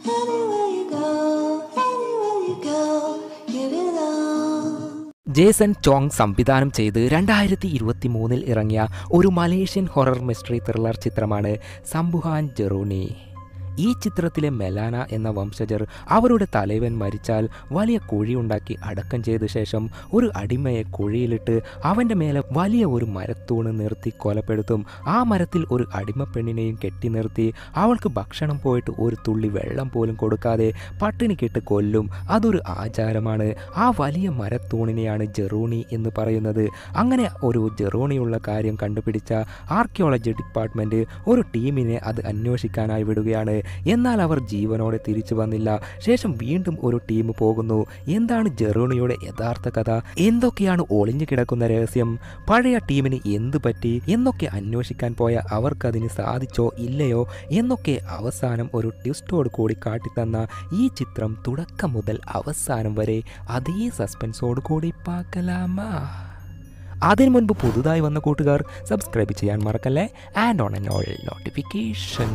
Anywhere you go, anywhere you go, you belong. Jason Chong സംവിധാനം ചെയ്ത് രണ്ടായിരത്തി ഇരുപത്തി മൂന്നിൽ ഇറങ്ങിയ ഒരു മലേഷ്യൻ ഹൊറർ മിസ്റ്ററി ത്രില്ലർ ചിത്രമാണ് സംബുഹാൻ ജെറൂണി ഈ ചിത്രത്തിലെ മെലാന എന്ന വംശജർ അവരുടെ തലവൻ മരിച്ചാൽ വലിയ കുഴിയുണ്ടാക്കി അടക്കം ചെയ്ത ശേഷം ഒരു അടിമയെ കുഴിയിലിട്ട് അവൻ്റെ മേലെ വലിയ ഒരു മരത്തൂണ് നിർത്തി കൊലപ്പെടുത്തും ആ മരത്തിൽ ഒരു അടിമ പെണ്ണിനെയും കെട്ടി നിർത്തി അവൾക്ക് ഭക്ഷണം പോയിട്ട് ഒരു തുള്ളി വെള്ളം പോലും കൊടുക്കാതെ പട്ടിണിക്കിട്ട് കൊല്ലും അതൊരു ആചാരമാണ് ആ വലിയ മരത്തൂണിനെയാണ് ജെറൂണി എന്ന് പറയുന്നത് അങ്ങനെ ഒരു ജെറൂണിയുള്ള കാര്യം കണ്ടുപിടിച്ച ആർക്കിയോളജി ഡിപ്പാർട്ട്മെൻറ്റ് ഒരു ടീമിനെ അത് അന്വേഷിക്കാനായി വിടുകയാണ് എന്നാൽ അവർ ജീവനോടെ തിരിച്ചു വന്നില്ല ശേഷം വീണ്ടും ഒരു ടീം പോകുന്നു എന്താണ് ജെറൂണിയുടെ യഥാർത്ഥ കഥ എന്തൊക്കെയാണ് ഒളിഞ്ഞു കിടക്കുന്ന രഹസ്യം പഴയ ടീമിന് എന്തു പറ്റി എന്നൊക്കെ അന്വേഷിക്കാൻ പോയ അവർക്കതിന് സാധിച്ചോ ഇല്ലയോ എന്നൊക്കെ അവസാനം ഒരു ട്വിസ്റ്റോട് കൂടി കാട്ടിത്തന്ന ഈ ചിത്രം തുടക്കം മുതൽ അവസാനം വരെ അതേ സസ്പെൻസോട് കൂടി പാക്കലാമാ അതിനു മുൻപ് പുതുതായി വന്ന കൂട്ടുകാർ സബ്സ്ക്രൈബ് ചെയ്യാൻ മറക്കല്ലേ and on and all notification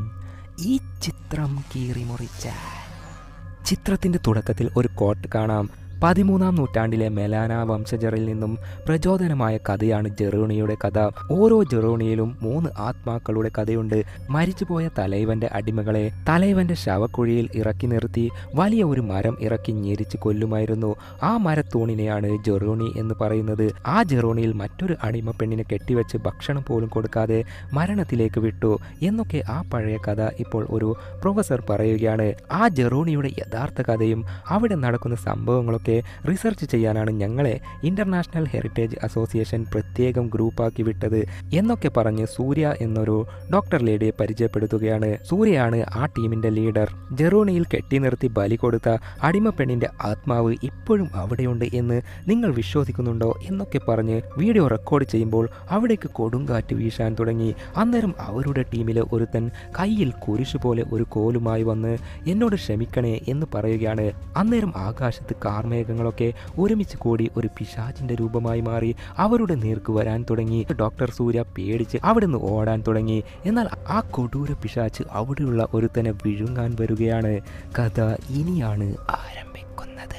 ഈ ചിത്രം കീറി മുറിച്ച ചിത്രത്തിൻ്റെ തുടക്കത്തിൽ ഒരു കോട്ട് കാണാം പതിമൂന്നാം നൂറ്റാണ്ടിലെ മെലാന വംശജറിൽ നിന്നും പ്രചോദനമായ കഥയാണ് ജെറൂണിയുടെ കഥ ഓരോ ജെറൂണിയിലും മൂന്ന് ആത്മാക്കളുടെ കഥയുണ്ട് മരിച്ചുപോയ തലൈവന്റെ അടിമകളെ തലൈവന്റെ ശവക്കുഴിയിൽ ഇറക്കി നിർത്തി വലിയ ഒരു മരം ഇറക്കി ഞെരിച്ച് കൊല്ലുമായിരുന്നു ആ മരത്തൂണിനെയാണ് ജെറൂണി എന്ന് പറയുന്നത് ആ ജെറൂണിയിൽ മറ്റൊരു അടിമ പെണ്ണിനെ കെട്ടിവെച്ച് ഭക്ഷണം പോലും കൊടുക്കാതെ മരണത്തിലേക്ക് വിട്ടു എന്നൊക്കെ ആ പഴയ കഥ ഇപ്പോൾ ഒരു പ്രൊഫസർ പറയുകയാണ് ആ ജെറൂണിയുടെ യഥാർത്ഥ കഥയും അവിടെ നടക്കുന്ന സംഭവങ്ങളൊക്കെ റിസർച്ച് ചെയ്യാനാണ് ഞങ്ങളെ ഇന്റർനാഷണൽ ഹെറിറ്റേജ് അസോസിയേഷൻ പ്രത്യേകം ഗ്രൂപ്പാക്കി വിട്ടത് എന്നൊക്കെ പറഞ്ഞ് സൂര്യ എന്നൊരു ഡോക്ടർ ലേഡിയെ പരിചയപ്പെടുത്തുകയാണ് സൂര്യയാണ് ആ ടീമിന്റെ ലീഡർ ജെറൂണിയിൽ കെട്ടി നിർത്തി ബലി കൊടുത്ത അടിമ പെണ്ണിന്റെ ആത്മാവ് ഇപ്പോഴും അവിടെയുണ്ട് എന്ന് നിങ്ങൾ വിശ്വസിക്കുന്നുണ്ടോ എന്നൊക്കെ പറഞ്ഞ് വീഡിയോ റെക്കോർഡ് ചെയ്യുമ്പോൾ അവിടേക്ക് കൊടുങ്കാറ്റ് വീശാൻ തുടങ്ങി അന്നേരം അവരുടെ ടീമിലെ ഒരുത്തൻ കയ്യിൽ കുരിശ് പോലെ ഒരു കോലുമായി വന്ന് എന്നോട് ക്ഷമിക്കണേ എന്ന് പറയുകയാണ് അന്നേരം ആകാശത്ത് കാർമേഘങ്ങളൊക്കെ ഒരുമിച്ച് കൂടി ഒരു പിശാചിന്റെ രൂപമായി മാറി അവരുടെ നേർക്ക് വരാൻ തുടങ്ങി ഡോക്ടർ സൂര്യ പേടിച്ച് അവിടുന്ന് ഓടാൻ തുടങ്ങി എന്നാൽ ആ കൊടൂര പിശാച്ച് അവിടെയുള്ള ഒരുത്തനെ വിഴുങ്ങാൻ വരികയാണ് കഥ ഇനിയാണ് ആരംഭിക്കുന്നത്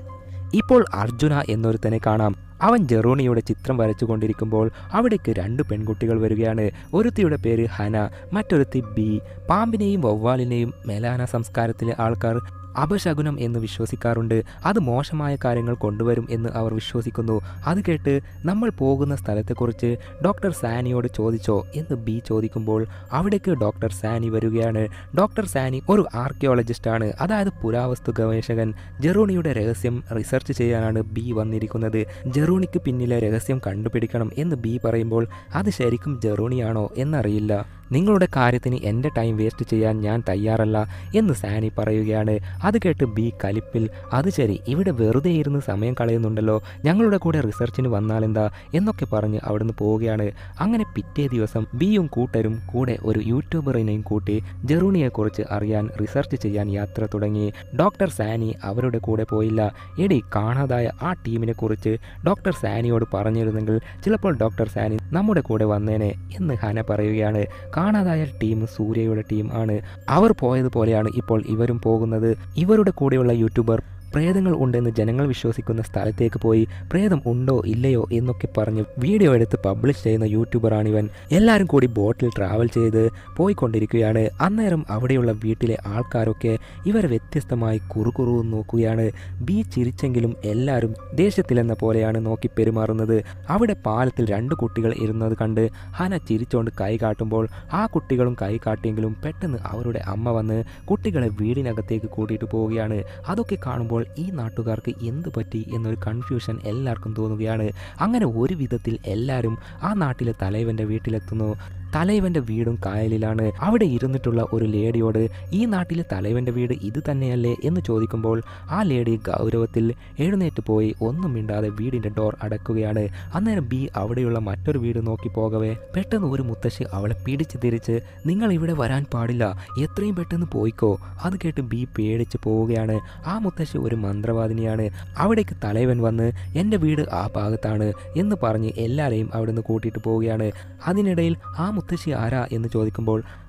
ഇപ്പോൾ അർജുന എന്നൊരുത്തനെ കാണാം അവൻ ജെറോണിയുടെ ചിത്രം വരച്ചുകൊണ്ടിരിക്കുമ്പോൾ അവിടേക്ക് രണ്ട് പെൺകുട്ടികൾ വരികയാണ് ഒരുത്തിയുടെ പേര് ഹന മറ്റൊരുത്തി ബി പാമ്പിനെയും വവ്വാലിനെയും മെലാന സംസ്കാരത്തിലെ ആൾക്കാർ അപശകുനം എന്ന് വിശ്വസിക്കാറുണ്ട് അത് മോശമായ കാര്യങ്ങൾ കൊണ്ടുവരും എന്ന് അവർ വിശ്വസിക്കുന്നു അത് കേട്ട് നമ്മൾ പോകുന്ന സ്ഥലത്തെക്കുറിച്ച് ഡോക്ടർ സാനിയോട് ചോദിച്ചോ എന്ന് ബി ചോദിക്കുമ്പോൾ അവിടേക്ക് ഡോക്ടർ സാനി വരികയാണ് ഡോക്ടർ സാനി ഒരു ആർക്കിയോളജിസ്റ്റ് ആണ് അതായത് പുരാവസ്തു ഗവേഷകൻ ജെറോണിയുടെ രഹസ്യം റിസർച്ച് ചെയ്യാനാണ് ബി വന്നിരിക്കുന്നത് ജെറോണിക്ക് പിന്നിലെ രഹസ്യം കണ്ടുപിടിക്കണം എന്ന് ബി പറയുമ്പോൾ അത് ശരിക്കും ജെറോണിയാണോ എന്നറിയില്ല നിങ്ങളുടെ കാര്യത്തിന് എൻ്റെ ടൈം വേസ്റ്റ് ചെയ്യാൻ ഞാൻ തയ്യാറല്ല എന്ന് സാനി പറയുകയാണ് അത് കേട്ട് ബി കലിപ്പിൽ അത് ശരി ഇവിടെ വെറുതെ ഇരുന്ന് സമയം കളയുന്നുണ്ടല്ലോ ഞങ്ങളുടെ കൂടെ റിസർച്ചിന് വന്നാലെന്താ എന്നൊക്കെ പറഞ്ഞ് അവിടുന്ന് പോവുകയാണ് അങ്ങനെ പിറ്റേ ദിവസം ബിയും കൂട്ടരും കൂടെ ഒരു യൂട്യൂബറിനെയും കൂട്ടി ജെറൂണിയെക്കുറിച്ച് അറിയാൻ റിസർച്ച് ചെയ്യാൻ യാത്ര തുടങ്ങി ഡോക്ടർ സാനി അവരുടെ കൂടെ പോയില്ല എടി കാണാതായ ആ ടീമിനെ കുറിച്ച് ഡോക്ടർ സാനിയോട് പറഞ്ഞിരുന്നെങ്കിൽ ചിലപ്പോൾ ഡോക്ടർ സാനി നമ്മുടെ കൂടെ വന്നേനെ എന്ന് ഹന പറയുകയാണ് കാണാതായ ടീം സൂര്യയുടെ ടീം ആണ് അവർ പോയതുപോലെയാണ് ഇപ്പോൾ ഇവരും പോകുന്നത് ഇവരുടെ കൂടെയുള്ള യൂട്യൂബർ പ്രേതങ്ങൾ ഉണ്ടെന്ന് ജനങ്ങൾ വിശ്വസിക്കുന്ന സ്ഥലത്തേക്ക് പോയി പ്രേതം ഉണ്ടോ ഇല്ലയോ എന്നൊക്കെ പറഞ്ഞ് വീഡിയോ എടുത്ത് പബ്ലിഷ് ചെയ്യുന്ന യൂട്യൂബറാണിവൻ എല്ലാവരും കൂടി ബോട്ടിൽ ട്രാവൽ ചെയ്ത് പോയിക്കൊണ്ടിരിക്കുകയാണ് അന്നേരം അവിടെയുള്ള വീട്ടിലെ ആൾക്കാരൊക്കെ ഇവരെ വ്യത്യസ്തമായി കുറുകുറു നോക്കുകയാണ് ബി ചിരിച്ചെങ്കിലും എല്ലാവരും ദേഷ്യത്തിലെന്ന പോലെയാണ് നോക്കി പെരുമാറുന്നത് അവിടെ പാലത്തിൽ രണ്ട് കുട്ടികൾ ഇരുന്നത് കണ്ട് ഹന ചിരിച്ചോണ്ട് കൈ കാട്ടുമ്പോൾ ആ കുട്ടികളും കൈ കാട്ടിയെങ്കിലും പെട്ടെന്ന് അവരുടെ അമ്മ വന്ന് കുട്ടികളെ വീടിനകത്തേക്ക് കൂട്ടിയിട്ട് പോവുകയാണ് അതൊക്കെ കാണുമ്പോൾ ഈ നാട്ടുകാർക്ക് എന്ത് പറ്റി എന്നൊരു കൺഫ്യൂഷൻ എല്ലാവർക്കും തോന്നുകയാണ് അങ്ങനെ ഒരു വിധത്തിൽ എല്ലാവരും ആ നാട്ടിലെ തലൈവൻ്റെ വീട്ടിലെത്തുന്നു തലൈവൻ്റെ വീടും കായലിലാണ് അവിടെ ഇരുന്നിട്ടുള്ള ഒരു ലേഡിയോട് ഈ നാട്ടിലെ തലൈവൻ്റെ വീട് ഇത് തന്നെയല്ലേ എന്ന് ചോദിക്കുമ്പോൾ ആ ലേഡി ഗൗരവത്തിൽ എഴുന്നേറ്റ് പോയി ഒന്നും മിണ്ടാതെ വീടിൻ്റെ ഡോർ അടക്കുകയാണ് അന്നേരം ബി അവിടെയുള്ള മറ്റൊരു വീട് നോക്കി പോകവേ പെട്ടെന്ന് ഒരു മുത്തശ്ശി അവളെ പിടിച്ച് തിരിച്ച് നിങ്ങൾ ഇവിടെ വരാൻ പാടില്ല എത്രയും പെട്ടെന്ന് പോയിക്കോ അത് കേട്ട് ബി പേടിച്ച് പോവുകയാണ് ആ മുത്തശ്ശി ഒരു മന്ത്രവാദിനിയാണ് അവിടേക്ക് തലൈവൻ വന്ന് എൻ്റെ വീട് ആ ഭാഗത്താണ് എന്ന് പറഞ്ഞ് എല്ലാവരെയും അവിടുന്ന് കൂട്ടിയിട്ട് പോവുകയാണ് അതിനിടയിൽ ആ മുത്തശ്ശി ആരാ എന്ന് ചോദിക്കുമ്പോൾ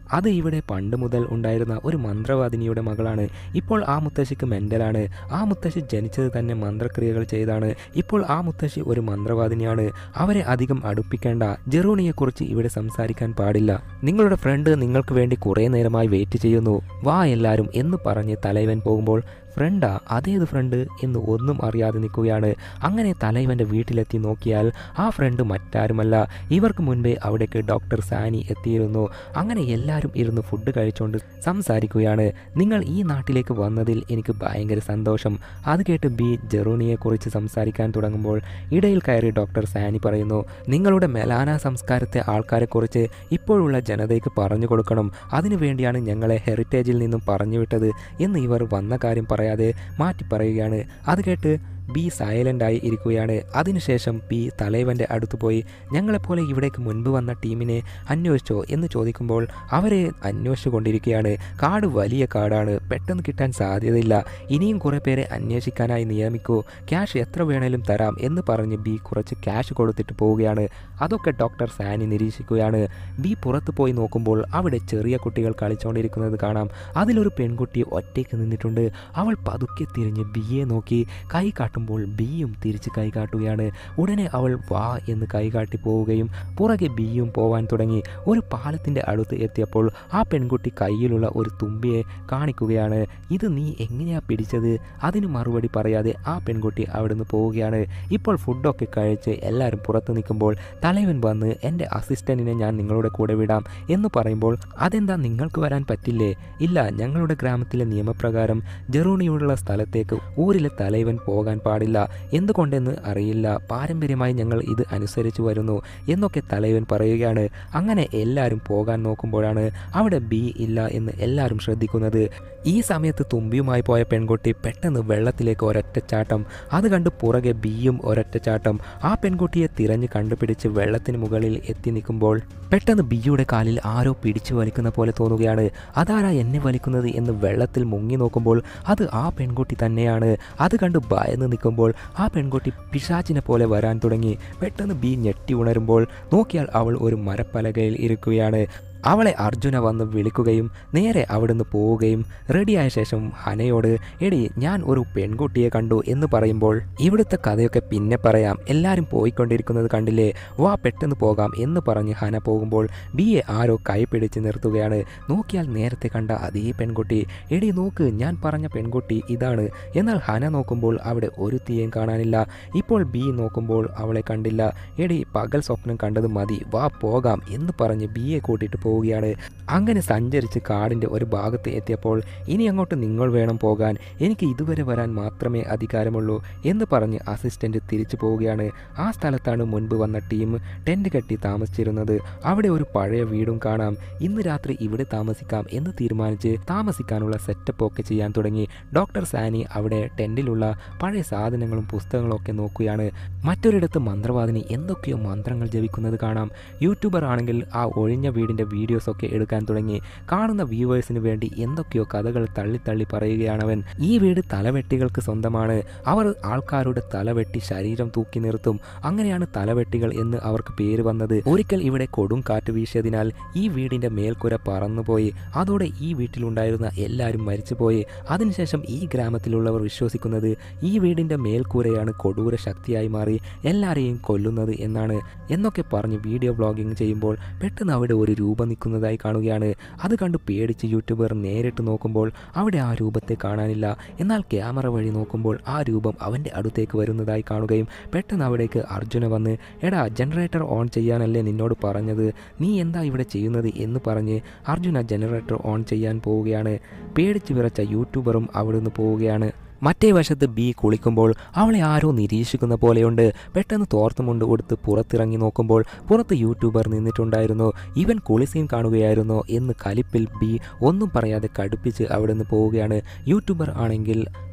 അത് ഇവിടെ പണ്ട് മുതൽ ഉണ്ടായിരുന്ന ഒരു മന്ത്രവാദിനിയുടെ മകളാണ് ഇപ്പോൾ ആ മുത്തശ്ശിക്ക് മെൻ്റലാണ് ആ മുത്തശ്ശി ജനിച്ചത് തന്നെ മന്ത്രക്രിയകൾ ചെയ്താണ് ഇപ്പോൾ ആ മുത്തശ്ശി ഒരു മന്ത്രവാദിനിയാണ് അവരെ അധികം അടുപ്പിക്കേണ്ട ജെറൂണിയെക്കുറിച്ച് ഇവിടെ സംസാരിക്കാൻ പാടില്ല നിങ്ങളുടെ ഫ്രണ്ട് നിങ്ങൾക്ക് വേണ്ടി കുറേ നേരമായി വെയിറ്റ് ചെയ്യുന്നു വാ എല്ലാവരും എന്ന് പറഞ്ഞ് തലൈവൻ പോകുമ്പോൾ ഫ്രണ്ടാ അതേത് ഫ്രണ്ട് എന്ന് ഒന്നും അറിയാതെ നിൽക്കുകയാണ് അങ്ങനെ തലൈവൻ്റെ വീട്ടിലെത്തി നോക്കിയാൽ ആ ഫ്രണ്ട് മറ്റാരുമല്ല ഇവർക്ക് മുൻപേ അവിടേക്ക് ഡോക്ടർ സാനി എത്തിയിരുന്നു അങ്ങനെ എല്ലാവരും ഇരുന്ന് ഫുഡ് കഴിച്ചുകൊണ്ട് സംസാരിക്കുകയാണ് നിങ്ങൾ ഈ നാട്ടിലേക്ക് വന്നതിൽ എനിക്ക് ഭയങ്കര സന്തോഷം അത് കേട്ട് ബി ജെറൂണിയെക്കുറിച്ച് സംസാരിക്കാൻ തുടങ്ങുമ്പോൾ ഇടയിൽ കയറി ഡോക്ടർ സാനി പറയുന്നു നിങ്ങളുടെ മെലാന സംസ്കാരത്തെ ആൾക്കാരെക്കുറിച്ച് ഇപ്പോഴുള്ള ജനതയ്ക്ക് പറഞ്ഞു കൊടുക്കണം അതിനുവേണ്ടിയാണ് ഞങ്ങളെ ഹെറിറ്റേജിൽ നിന്നും പറഞ്ഞുവിട്ടത് എന്ന് ഇവർ വന്ന കാര്യം പറയാതെ മാറ്റി പറയുകയാണ് അത് കേട്ട് ബി സൈലൻ്റായി ഇരിക്കുകയാണ് അതിനുശേഷം ബി തലൈവൻ്റെ അടുത്ത് പോയി ഞങ്ങളെപ്പോലെ ഇവിടേക്ക് മുൻപ് വന്ന ടീമിനെ അന്വേഷിച്ചോ എന്ന് ചോദിക്കുമ്പോൾ അവരെ അന്വേഷിച്ചു കൊണ്ടിരിക്കുകയാണ് കാട് വലിയ കാടാണ് പെട്ടെന്ന് കിട്ടാൻ സാധ്യതയില്ല ഇനിയും കുറേ പേരെ അന്വേഷിക്കാനായി നിയമിക്കൂ ക്യാഷ് എത്ര വേണേലും തരാം എന്ന് പറഞ്ഞ് ബി കുറച്ച് ക്യാഷ് കൊടുത്തിട്ട് പോവുകയാണ് അതൊക്കെ ഡോക്ടർ സാനി നിരീക്ഷിക്കുകയാണ് ബി പുറത്ത് പോയി നോക്കുമ്പോൾ അവിടെ ചെറിയ കുട്ടികൾ കളിച്ചുകൊണ്ടിരിക്കുന്നത് കാണാം അതിലൊരു പെൺകുട്ടി ഒറ്റയ്ക്ക് നിന്നിട്ടുണ്ട് അവൾ പതുക്കെ തിരിഞ്ഞ് ബിയെ നോക്കി കൈ കാട്ടുമ്പോൾ ബിയും തിരിച്ച് കൈ കാട്ടുകയാണ് ഉടനെ അവൾ വാ എന്ന് കൈ കാട്ടി പോവുകയും പുറകെ ബിയും പോവാൻ തുടങ്ങി ഒരു പാലത്തിൻ്റെ അടുത്ത് എത്തിയപ്പോൾ ആ പെൺകുട്ടി കയ്യിലുള്ള ഒരു തുമ്പിയെ കാണിക്കുകയാണ് ഇത് നീ എങ്ങനെയാ പിടിച്ചത് അതിന് മറുപടി പറയാതെ ആ പെൺകുട്ടി അവിടുന്ന് പോവുകയാണ് ഇപ്പോൾ ഫുഡൊക്കെ കഴിച്ച് എല്ലാവരും പുറത്ത് നിൽക്കുമ്പോൾ തലവൻ വന്ന് എൻ്റെ അസിസ്റ്റൻറ്റിനെ ഞാൻ നിങ്ങളുടെ കൂടെ വിടാം എന്ന് പറയുമ്പോൾ അതെന്താ നിങ്ങൾക്ക് വരാൻ പറ്റില്ലേ ഇല്ല ഞങ്ങളുടെ ഗ്രാമത്തിലെ നിയമപ്രകാരം ജെറൂണിയുള്ള സ്ഥലത്തേക്ക് ഊരിലെ തലവൻ പോകാൻ പാടില്ല എന്തുകൊണ്ടെന്ന് അറിയില്ല പാരമ്പര്യമായി ഞങ്ങൾ ഇത് അനുസരിച്ച് വരുന്നു എന്നൊക്കെ തലവൻ പറയുകയാണ് അങ്ങനെ എല്ലാവരും പോകാൻ നോക്കുമ്പോഴാണ് അവിടെ ബി ഇല്ല എന്ന് എല്ലാവരും ശ്രദ്ധിക്കുന്നത് ഈ സമയത്ത് തുമ്പിയുമായി പോയ പെൺകുട്ടി പെട്ടെന്ന് വെള്ളത്തിലേക്ക് ഒരൊറ്റച്ചാട്ടം അത് കണ്ട് പുറകെ ബിയും ഒരൊറ്റച്ചാട്ടം ആ പെൺകുട്ടിയെ തിരഞ്ഞ് കണ്ടുപിടിച്ച് വെള്ളത്തിന് മുകളിൽ എത്തി നിൽക്കുമ്പോൾ പെട്ടെന്ന് ബിയുടെ കാലിൽ ആരോ പിടിച്ചു വലിക്കുന്ന പോലെ തോന്നുകയാണ് അതാരാ എന്നെ വലിക്കുന്നത് എന്ന് വെള്ളത്തിൽ മുങ്ങി നോക്കുമ്പോൾ അത് ആ പെൺകുട്ടി തന്നെയാണ് അത് കണ്ട് ഭയന്ന് നിൽക്കുമ്പോൾ ആ പെൺകുട്ടി പിശാച്ചിനെ പോലെ വരാൻ തുടങ്ങി പെട്ടെന്ന് ബി ഞെട്ടി ഉണരുമ്പോൾ നോക്കിയാൽ അവൾ ഒരു മരപ്പലകയിൽ ഇരിക്കുകയാണ് അവളെ അർജുന വന്ന് വിളിക്കുകയും നേരെ അവിടുന്ന് പോവുകയും റെഡിയായ ശേഷം ഹനയോട് എടി ഞാൻ ഒരു പെൺകുട്ടിയെ കണ്ടു എന്ന് പറയുമ്പോൾ ഇവിടുത്തെ കഥയൊക്കെ പിന്നെ പറയാം എല്ലാവരും പോയിക്കൊണ്ടിരിക്കുന്നത് കണ്ടില്ലേ വാ പെട്ടെന്ന് പോകാം എന്ന് പറഞ്ഞ് ഹന പോകുമ്പോൾ ബിയെ ആരോ കൈ പിടിച്ച് നിർത്തുകയാണ് നോക്കിയാൽ നേരത്തെ കണ്ട അതേ പെൺകുട്ടി എടി നോക്ക് ഞാൻ പറഞ്ഞ പെൺകുട്ടി ഇതാണ് എന്നാൽ ഹന നോക്കുമ്പോൾ അവിടെ ഒരു തീയും കാണാനില്ല ഇപ്പോൾ ബി നോക്കുമ്പോൾ അവളെ കണ്ടില്ല എടി പകൽ സ്വപ്നം കണ്ടത് മതി വാ പോകാം എന്ന് പറഞ്ഞ് ബിയെ കൂട്ടിയിട്ട് പോവുകയാണ് അങ്ങനെ സഞ്ചരിച്ച് കാടിൻ്റെ ഒരു ഭാഗത്ത് എത്തിയപ്പോൾ ഇനി അങ്ങോട്ട് നിങ്ങൾ വേണം പോകാൻ എനിക്ക് ഇതുവരെ വരാൻ മാത്രമേ അധികാരമുള്ളൂ എന്ന് പറഞ്ഞ് അസിസ്റ്റൻ്റ് തിരിച്ചു പോവുകയാണ് ആ സ്ഥലത്താണ് മുൻപ് വന്ന ടീം ടെൻറ്റ് കെട്ടി താമസിച്ചിരുന്നത് അവിടെ ഒരു പഴയ വീടും കാണാം ഇന്ന് രാത്രി ഇവിടെ താമസിക്കാം എന്ന് തീരുമാനിച്ച് താമസിക്കാനുള്ള സെറ്റപ്പ് ഒക്കെ ചെയ്യാൻ തുടങ്ങി ഡോക്ടർ സാനി അവിടെ ടെൻറ്റിലുള്ള പഴയ സാധനങ്ങളും പുസ്തകങ്ങളും ഒക്കെ നോക്കുകയാണ് മറ്റൊരിടത്ത് മന്ത്രവാദിനി എന്തൊക്കെയോ മന്ത്രങ്ങൾ ജപിക്കുന്നത് കാണാം യൂട്യൂബർ ആണെങ്കിൽ ആ ഒഴിഞ്ഞ വീടിൻ്റെ വീഡിയോസ് ഒക്കെ എടുക്കാൻ തുടങ്ങി കാണുന്ന വ്യൂവേഴ്സിന് വേണ്ടി എന്തൊക്കെയോ കഥകൾ തള്ളി തള്ളി പറയുകയാണവൻ ഈ വീട് തലവെട്ടികൾക്ക് സ്വന്തമാണ് അവർ ആൾക്കാരുടെ തലവെട്ടി ശരീരം തൂക്കി നിർത്തും അങ്ങനെയാണ് തലവെട്ടികൾ എന്ന് അവർക്ക് പേര് വന്നത് ഒരിക്കൽ ഇവിടെ കൊടും കാറ്റ് വീശിയതിനാൽ ഈ വീടിന്റെ മേൽക്കുര പറന്നുപോയി അതോടെ ഈ വീട്ടിലുണ്ടായിരുന്ന എല്ലാവരും മരിച്ചുപോയി അതിനുശേഷം ഈ ഗ്രാമത്തിലുള്ളവർ വിശ്വസിക്കുന്നത് ഈ വീടിന്റെ മേൽക്കൂരയാണ് കൊടൂര ശക്തിയായി മാറി എല്ലാവരെയും കൊല്ലുന്നത് എന്നാണ് എന്നൊക്കെ പറഞ്ഞ് വീഡിയോ വ്ളോഗിങ് ചെയ്യുമ്പോൾ പെട്ടെന്ന് അവിടെ ഒരു രൂപം നിൽക്കുന്നതായി കാണുകയാണ് അത് കണ്ട് പേടിച്ച് യൂട്യൂബർ നേരിട്ട് നോക്കുമ്പോൾ അവിടെ ആ രൂപത്തെ കാണാനില്ല എന്നാൽ ക്യാമറ വഴി നോക്കുമ്പോൾ ആ രൂപം അവൻ്റെ അടുത്തേക്ക് വരുന്നതായി കാണുകയും പെട്ടെന്ന് അവിടേക്ക് അർജുന വന്ന് എടാ ജനറേറ്റർ ഓൺ ചെയ്യാനല്ലേ നിന്നോട് പറഞ്ഞത് നീ എന്താ ഇവിടെ ചെയ്യുന്നത് എന്ന് പറഞ്ഞ് അർജുന ജനറേറ്റർ ഓൺ ചെയ്യാൻ പോവുകയാണ് പേടിച്ച് വിറച്ച യൂട്യൂബറും അവിടുന്ന് പോവുകയാണ് മറ്റേ വശത്ത് ബി കുളിക്കുമ്പോൾ അവളെ ആരോ നിരീക്ഷിക്കുന്ന പോലെയുണ്ട് പെട്ടെന്ന് തോർത്തുമുണ്ട് കൊടുത്ത് പുറത്തിറങ്ങി നോക്കുമ്പോൾ പുറത്ത് യൂട്യൂബർ നിന്നിട്ടുണ്ടായിരുന്നു ഇവൻ കുളിസീൻ കാണുകയായിരുന്നോ എന്ന് കലിപ്പിൽ ബി ഒന്നും പറയാതെ കടുപ്പിച്ച് അവിടെ നിന്ന് പോവുകയാണ് യൂട്യൂബർ ആണെങ്കിൽ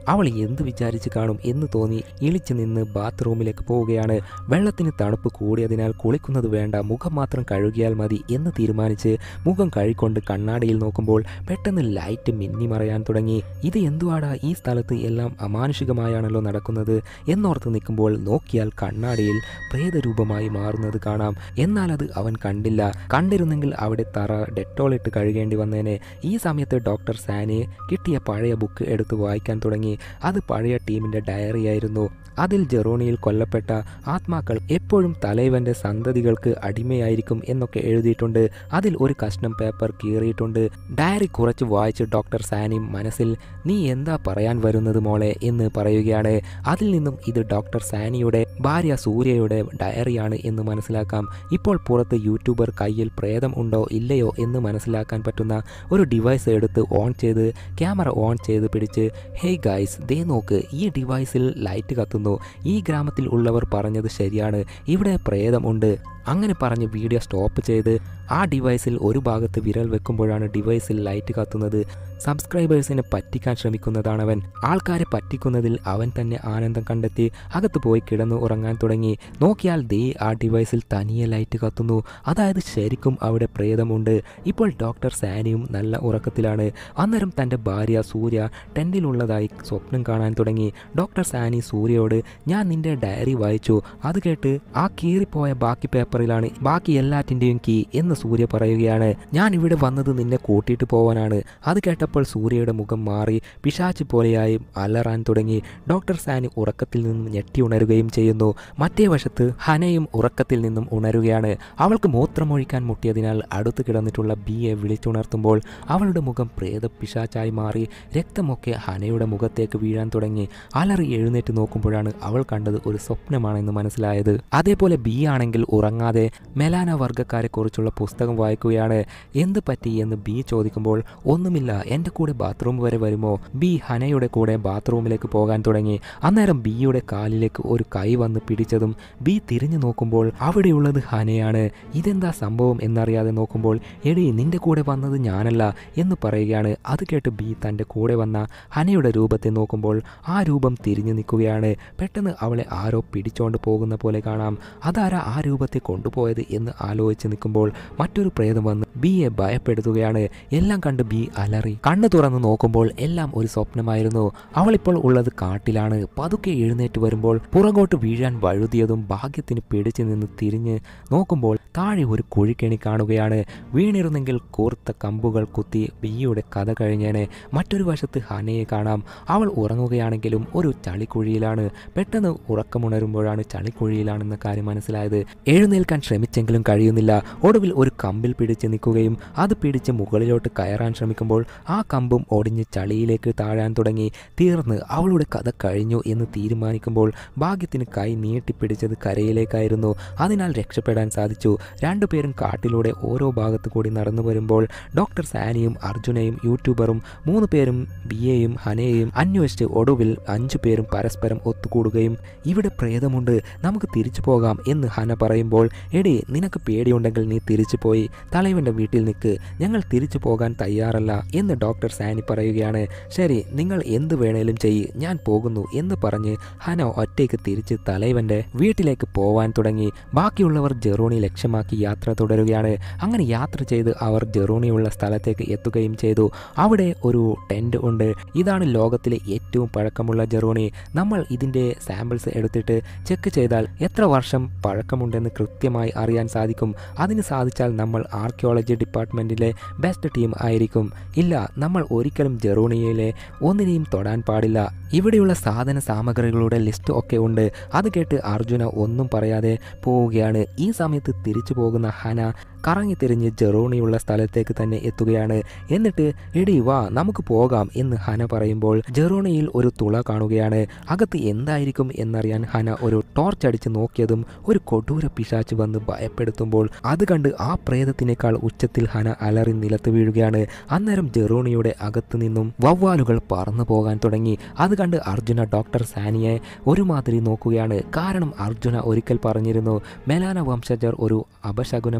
അവൾ എന്ത് വിചാരിച്ച് കാണും എന്ന് തോന്നി ഇളിച്ചു നിന്ന് ബാത്റൂമിലേക്ക് പോവുകയാണ് വെള്ളത്തിന് തണുപ്പ് കൂടിയതിനാൽ കുളിക്കുന്നത് വേണ്ട മുഖം മാത്രം കഴുകിയാൽ മതി എന്ന് തീരുമാനിച്ച് മുഖം കഴുകൊണ്ട് കണ്ണാടിയിൽ നോക്കുമ്പോൾ പെട്ടെന്ന് ലൈറ്റ് മിന്നിമറയാൻ തുടങ്ങി ഇത് എന്തുവാടാ ഈ സ്ഥലത്ത് എല്ലാം അമാനുഷികമായാണല്ലോ നടക്കുന്നത് എന്നോർത്ത് നിൽക്കുമ്പോൾ നോക്കിയാൽ കണ്ണാടിയിൽ പ്രേതരൂപമായി മാറുന്നത് കാണാം എന്നാൽ അത് അവൻ കണ്ടില്ല കണ്ടിരുന്നെങ്കിൽ അവിടെ തറ ഡെറ്റോൾ ഇട്ട് കഴുകേണ്ടി വന്നേനെ ഈ സമയത്ത് ഡോക്ടർ സാനി കിട്ടിയ പഴയ ബുക്ക് എടുത്ത് വായിക്കാൻ തുടങ്ങി അത് പഴയ ടീമിന്റെ ഡയറിയായിരുന്നു അതിൽ ജെറോണിയിൽ കൊല്ലപ്പെട്ട ആത്മാക്കൾ എപ്പോഴും തലൈവന്റെ സന്തതികൾക്ക് അടിമയായിരിക്കും എന്നൊക്കെ എഴുതിയിട്ടുണ്ട് അതിൽ ഒരു കഷ്ണം പേപ്പർ കീറിയിട്ടുണ്ട് ഡയറി കുറച്ച് വായിച്ച് ഡോക്ടർ സാനിയും മനസ്സിൽ നീ എന്താ പറയാൻ വരുന്നത് മോളെ എന്ന് പറയുകയാണ് അതിൽ നിന്നും ഇത് ഡോക്ടർ സാനിയുടെ ഭാര്യ സൂര്യയുടെ ഡയറിയാണ് എന്ന് മനസ്സിലാക്കാം ഇപ്പോൾ പുറത്ത് യൂട്യൂബർ കയ്യിൽ പ്രേതം ഉണ്ടോ ഇല്ലയോ എന്ന് മനസ്സിലാക്കാൻ പറ്റുന്ന ഒരു ഡിവൈസ് എടുത്ത് ഓൺ ചെയ്ത് ക്യാമറ ഓൺ ചെയ്ത് പിടിച്ച് ഹേയ് ഗൈസ് ദേ നോക്ക് ഈ ഡിവൈസിൽ ലൈറ്റ് കത്തുന്നു ഈ ഗ്രാമത്തിൽ ഉള്ളവർ പറഞ്ഞത് ശരിയാണ് ഇവിടെ പ്രേതമുണ്ട് അങ്ങനെ പറഞ്ഞ് വീഡിയോ സ്റ്റോപ്പ് ചെയ്ത് ആ ഡിവൈസിൽ ഒരു ഭാഗത്ത് വിരൽ വെക്കുമ്പോഴാണ് ഡിവൈസിൽ ലൈറ്റ് കത്തുന്നത് സബ്സ്ക്രൈബേഴ്സിനെ പറ്റിക്കാൻ ശ്രമിക്കുന്നതാണവൻ ആൾക്കാരെ പറ്റിക്കുന്നതിൽ അവൻ തന്നെ ആനന്ദം കണ്ടെത്തി അകത്ത് പോയി കിടന്നു ഉറങ്ങാൻ തുടങ്ങി നോക്കിയാൽ ദേ ആ ഡിവൈസിൽ തനിയെ ലൈറ്റ് കത്തുന്നു അതായത് ശരിക്കും അവിടെ പ്രേതമുണ്ട് ഇപ്പോൾ ഡോക്ടർ സാനിയും നല്ല ഉറക്കത്തിലാണ് അന്നേരം തൻ്റെ ഭാര്യ സൂര്യ ടെൻറ്റിലുള്ളതായി സ്വപ്നം കാണാൻ തുടങ്ങി ഡോക്ടർ സാനി സൂര്യയോട് ഞാൻ നിന്റെ ഡയറി വായിച്ചു അത് കേട്ട് ആ കീറിപ്പോയ ബാക്കി പേപ്പറിലാണ് ബാക്കി എല്ലാറ്റിൻ്റെയും കീ എന്ന് സൂര്യ പറയുകയാണ് ഞാൻ ഇവിടെ വന്നത് നിന്നെ കൂട്ടിയിട്ട് പോവാനാണ് അത് കേട്ടപ്പോൾ സൂര്യയുടെ മുഖം മാറി പിശാച്ച് പോലെയായി അലറാൻ തുടങ്ങി ഡോക്ടർ സാനി ഉറക്കത്തിൽ നിന്നും ഞെട്ടി ഉണരുകയും ചെയ്യുന്നു മറ്റേ വശത്ത് ഹനയും ഉറക്കത്തിൽ നിന്നും ഉണരുകയാണ് അവൾക്ക് മൂത്രമൊഴിക്കാൻ മുട്ടിയതിനാൽ അടുത്ത് കിടന്നിട്ടുള്ള ബിയെ വിളിച്ചുണർത്തുമ്പോൾ അവളുടെ മുഖം പ്രേത പിശാച്ചായി മാറി രക്തമൊക്കെ ഹനയുടെ മുഖത്തേക്ക് വീഴാൻ തുടങ്ങി അലറി എഴുന്നേറ്റ് നോക്കുമ്പോഴാണ് അവൾ കണ്ടത് ഒരു സ്വപ്നമാണെന്ന് മനസ്സിലായത് അതേപോലെ ബി ആണെങ്കിൽ ഉറങ്ങാതെ മെലാന വർഗ്ഗക്കാരെ കുറിച്ചുള്ള പുസ്തകം വായിക്കുകയാണ് എന്ത് പറ്റി എന്ന് ബി ചോദിക്കുമ്പോൾ ഒന്നുമില്ല എൻ്റെ കൂടെ ബാത്റൂം വരെ വരുമോ ബി ഹനയുടെ കൂടെ ബാത്റൂമിലേക്ക് പോകാൻ തുടങ്ങി അന്നേരം ബിയുടെ കാലിലേക്ക് ഒരു കൈ വന്ന് പിടിച്ചതും ബി തിരിഞ്ഞു നോക്കുമ്പോൾ അവിടെയുള്ളത് ഹനയാണ് ഇതെന്താ സംഭവം എന്നറിയാതെ നോക്കുമ്പോൾ എടി നിന്റെ കൂടെ വന്നത് ഞാനല്ല എന്ന് പറയുകയാണ് അത് കേട്ട് ബി തൻ്റെ കൂടെ വന്ന ഹനയുടെ രൂപത്തെ നോക്കുമ്പോൾ ആ രൂപം തിരിഞ്ഞു നിൽക്കുകയാണ് പെട്ടെന്ന് അവളെ ആരോ പിടിച്ചോണ്ട് പോകുന്ന പോലെ കാണാം അതാരാ ആ രൂപത്തെ കൊണ്ടുപോയത് എന്ന് ആലോചിച്ച് നിൽക്കുമ്പോൾ മറ്റൊരു പ്രേതം വന്ന് ബിയെ ഭയപ്പെടുത്തുകയാണ് എല്ലാം കണ്ട് ബി അലറി കണ്ണു തുറന്ന് നോക്കുമ്പോൾ എല്ലാം ഒരു സ്വപ്നമായിരുന്നു അവളിപ്പോൾ ഉള്ളത് കാട്ടിലാണ് പതുക്കെ എഴുന്നേറ്റ് വരുമ്പോൾ പുറകോട്ട് വീഴാൻ വഴുതിയതും ഭാഗ്യത്തിന് പിടിച്ചു നിന്ന് തിരിഞ്ഞ് നോക്കുമ്പോൾ താഴെ ഒരു കുഴിക്കെണി കാണുകയാണ് വീണിരുന്നെങ്കിൽ കൂർത്ത കമ്പുകൾ കുത്തി ബിയുടെ കഥ കഴിഞ്ഞേനെ മറ്റൊരു വശത്ത് ഹനയെ കാണാം അവൾ ഉറങ്ങുകയാണെങ്കിലും ഒരു ചളിക്കുഴിയിലാണ് പെട്ടെന്ന് ഉറക്കമുണരുമ്പോഴാണ് ചളിക്കുഴിയിലാണെന്ന കാര്യം മനസ്സിലായത് എഴുന്നേൽക്കാൻ ശ്രമിച്ചെങ്കിലും കഴിയുന്നില്ല ഒടുവിൽ ഒരു കമ്പിൽ പിടിച്ച് നിൽക്കുകയും അത് പിടിച്ച് മുകളിലോട്ട് കയറാൻ ശ്രമിക്കുമ്പോൾ ആ കമ്പും ഒടിഞ്ഞ് ചളിയിലേക്ക് താഴാൻ തുടങ്ങി തീർന്ന് അവളുടെ കഥ കഴിഞ്ഞു എന്ന് തീരുമാനിക്കുമ്പോൾ ഭാഗ്യത്തിന് കൈ നീട്ടിപ്പിടിച്ചത് കരയിലേക്കായിരുന്നു അതിനാൽ രക്ഷപ്പെടാൻ സാധിച്ചു രണ്ടുപേരും കാട്ടിലൂടെ ഓരോ ഭാഗത്തു കൂടി നടന്നു വരുമ്പോൾ ഡോക്ടർ സാനിയും അർജുനയും യൂട്യൂബറും മൂന്ന് പേരും ബിയെയും ഹനയെയും അന്വേഷിച്ച് ഒടുവിൽ അഞ്ചു പേരും പരസ്പരം ഒത്തുകൂടുകയും ഇവിടെ പ്രേതമുണ്ട് നമുക്ക് തിരിച്ചു പോകാം എന്ന് ഹന പറയുമ്പോൾ എടി നിനക്ക് പേടിയുണ്ടെങ്കിൽ നീ തിരിച്ചു പോയി തലൈവന്റെ വീട്ടിൽ നിൽക്ക് ഞങ്ങൾ തിരിച്ചു പോകാൻ തയ്യാറല്ല എന്ന് ഡോക്ടർ സാനി പറയുകയാണ് ശരി നിങ്ങൾ എന്ത് വേണേലും ചെയ്യ് ഞാൻ പോകുന്നു എന്ന് പറഞ്ഞ് ഹന ഒറ്റയ്ക്ക് തിരിച്ച് തലൈവന്റെ വീട്ടിലേക്ക് പോവാൻ തുടങ്ങി ബാക്കിയുള്ളവർ ജെറോണി ലക്ഷ്യമാക്കി യാത്ര തുടരുകയാണ് അങ്ങനെ യാത്ര ചെയ്ത് അവർ ജെറോണിയുള്ള സ്ഥലത്തേക്ക് എത്തുകയും ചെയ്തു അവിടെ ഒരു ടെന്റ് ഉണ്ട് ഇതാണ് ലോകത്തിലെ ഏറ്റവും പഴക്കമുള്ള ജെറോണി നമ്മൾ ഇതിന്റെ സാമ്പിൾസ് എടുത്തിട്ട് ചെക്ക് ചെയ്താൽ എത്ര വർഷം പഴക്കമുണ്ടെന്ന് കൃത്യമായി അറിയാൻ സാധിക്കും അതിന് സാധിച്ചാൽ നമ്മൾ ആർക്കിയോളജി ഡിപ്പാർട്ട്മെന്റിലെ ബെസ്റ്റ് ടീം ആയിരിക്കും ഇല്ല നമ്മൾ ഒരിക്കലും ജെറോണിയയിലെ ഒന്നിനെയും തൊടാൻ പാടില്ല ഇവിടെയുള്ള സാധന സാമഗ്രികളുടെ ലിസ്റ്റ് ഒക്കെ ഉണ്ട് അത് കേട്ട് അർജുന ഒന്നും പറയാതെ പോവുകയാണ് ഈ സമയത്ത് തിരിച്ചു പോകുന്ന ഹന കറങ്ങിത്തിരിഞ്ഞ് ജെറോണിയുള്ള സ്ഥലത്തേക്ക് തന്നെ എത്തുകയാണ് എന്നിട്ട് എടി വാ നമുക്ക് പോകാം എന്ന് ഹന പറയുമ്പോൾ ജെറോണിയിൽ ഒരു തുള കാണുകയാണ് അകത്ത് എന്തായിരിക്കും എന്നറിയാൻ ഹന ഒരു ടോർച്ച് അടിച്ച് നോക്കിയതും ഒരു കൊടൂര പിശാച്ച് വന്ന് ഭയപ്പെടുത്തുമ്പോൾ അത് കണ്ട് ആ പ്രേതത്തിനേക്കാൾ ഉച്ചത്തിൽ ഹന അലറി നിലത്ത് വീഴുകയാണ് അന്നേരം ജെറോണിയുടെ അകത്തു നിന്നും വവ്വാലുകൾ പറന്നു പോകാൻ തുടങ്ങി അത് കണ്ട് അർജുന ഡോക്ടർ സാനിയെ ഒരുമാതിരി നോക്കുകയാണ് കാരണം അർജുന ഒരിക്കൽ പറഞ്ഞിരുന്നു മെലാന വംശജർ ഒരു അപശകുനമായാണ്